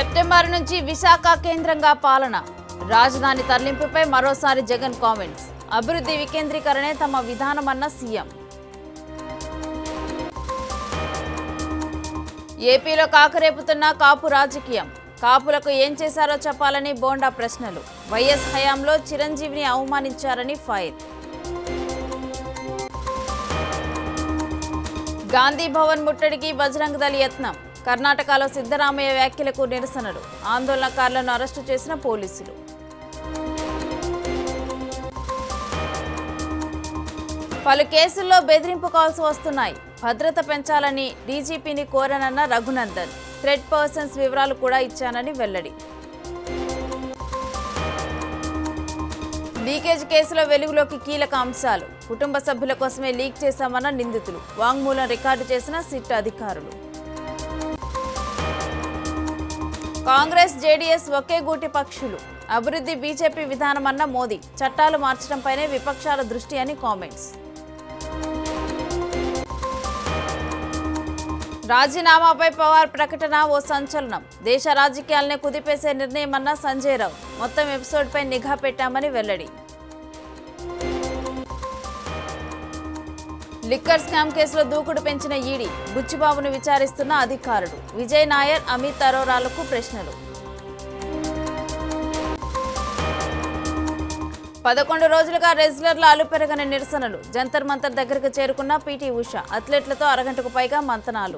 September నుంచి విశాఖ కేంద్రంగా పాలన రాజధాని తరలింపుపై మరోసారి జగన్ కామెంట్స్ అభివృద్ధి వికేంద్రీకరణే తమ విధానమన్న సీఎం ఏపీలో కాకరేపుతున్న కాపు రాజకీయం కాపులకు ఏం చేశారో చెప్పాలని బోండా ప్రశ్నలు వైఎస్ హయాంలో చిరంజీవిని అవమానించారని ఫైర్ గాంధీ భవన్ ముట్టడికి బజరంగ్ దళ్ యత్నం కర్ణాటకలో సిద్ధరామయ్య వ్యాఖ్యలకు నిరసనలు ఆందోళనకారులను అరెస్టు చేసిన పోలీసులు పలు కేసుల్లో బెదిరింపు కాల్స్ వస్తున్నాయి భద్రత పెంచాలని డీజీపీని కోరనన్న రఘునందన్ థ్రెడ్ పర్సన్స్ వివరాలు కూడా ఇచ్చానని వెల్లడి లీకేజ్ కేసులో వెలుగులోకి కీలక అంశాలు కుటుంబ సభ్యుల కోసమే లీక్ చేశామన్న నిందితులు వాంగ్మూలం రికార్డు చేసిన సిట్ అధికారులు కాంగ్రెస్ జేడీఎస్ ఒకే గూటి పక్షులు అభివృద్ధి బీజేపీ విధానమన్న మోదీ చట్టాలు మార్చడంపైనే విపక్షాల దృష్టి అని కామెంట్స్ రాజీనామాపై పవార్ ప్రకటన ఓ సంచలనం దేశ రాజకీయాలనే కుదిపేసే నిర్ణయమన్న సంజయ్ రావు మొత్తం ఎపిసోడ్పై నిఘా పెట్టామని వెల్లడి లిక్కర్ స్కామ్ కేసులో దూకుడు పెంచిన ఈడీ బుచ్చిబాబును విచారిస్తున్న అధికారులు విజయ్ నాయర్ అమిత్ అరోరాలకు ప్రశ్నలు పదకొండు రోజులుగా రెజ్లర్ల అలుపెరగని నిరసనలు జంతర్ మంతర్ దగ్గరకు చేరుకున్న పీటీ ఉష అథ్లెట్లతో అరగంటకు పైగా మంతనాలు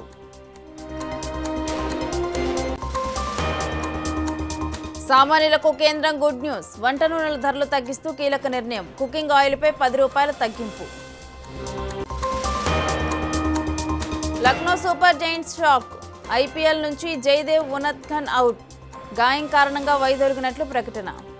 సామాన్యులకు కేంద్రం గుడ్ న్యూస్ వంట నూనెల ధరలు తగ్గిస్తూ కీలక నిర్ణయం కుకింగ్ ఆయిల్పై పది రూపాయల తగ్గింపు Lucknow Super Giants shock IPL నుంచి జయదేవ్ ఉనత్ ఖాన్ అవుట్ గాయం కారణంగా వైదొలిగినట్లు ప్రకటన